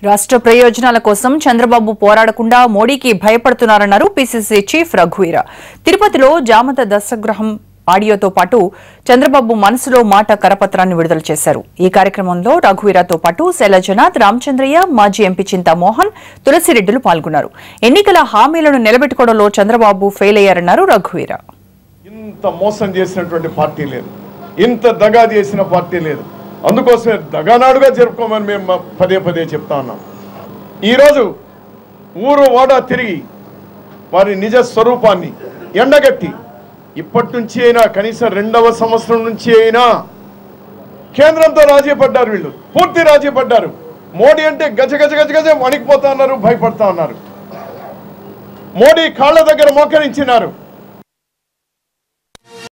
రాష్ట్ర ప్రయోజనాల కోసం చంద్రబాబు పోరాడకుండా మోడీకి భయపడుతున్నారన్నారు పీసీసీ చీఫ్ రఘువీర తిరుపతిలో జామత దశగ్రహం ఆడియోతో పాటు చంద్రబాబు మనసులో మాట కరపత్రాన్ని విడుదల చేశారు ఈ కార్యక్రమంలో రఘువీరతో పాటు శైలజనాథ్ రామచంద్రయ్య మాజీ ఎంపీ చింతామోహన్ తులసిరెడ్డిలు పాల్గొన్నారు ఎన్నికల హామీలను నిలబెట్టుకోవడంలో చంద్రబాబు ఫెయిల్ అయ్యారన్నారు రఘువీర ఇంత మోసం చేసినటువంటి పార్టీ లేదు ఇంత దగా చేసిన పార్టీ లేదు అందుకోసమే దగానాడుగా జరుపుకోమని మేము మ- పదే పదే చెప్తా ఉన్నాం ఈరోజు ఊరు వాడ తిరిగి వారి నిజ స్వరూపాన్ని ఎండగట్టి ఇప్పటి నుంచి అయినా కనీసం రెండవ సంవత్సరం నుంచి అయినా కేంద్రంతో రాజీ పడ్డారు వీళ్ళు పూర్తి రాజీ పడ్డారు మోడీ అంటే గజ గజ గజ గజ వణికిపోతా ఉన్నారు భయపడతా ఉన్నారు మోడీ కాళ్ళ దగ్గర మోకరించినారు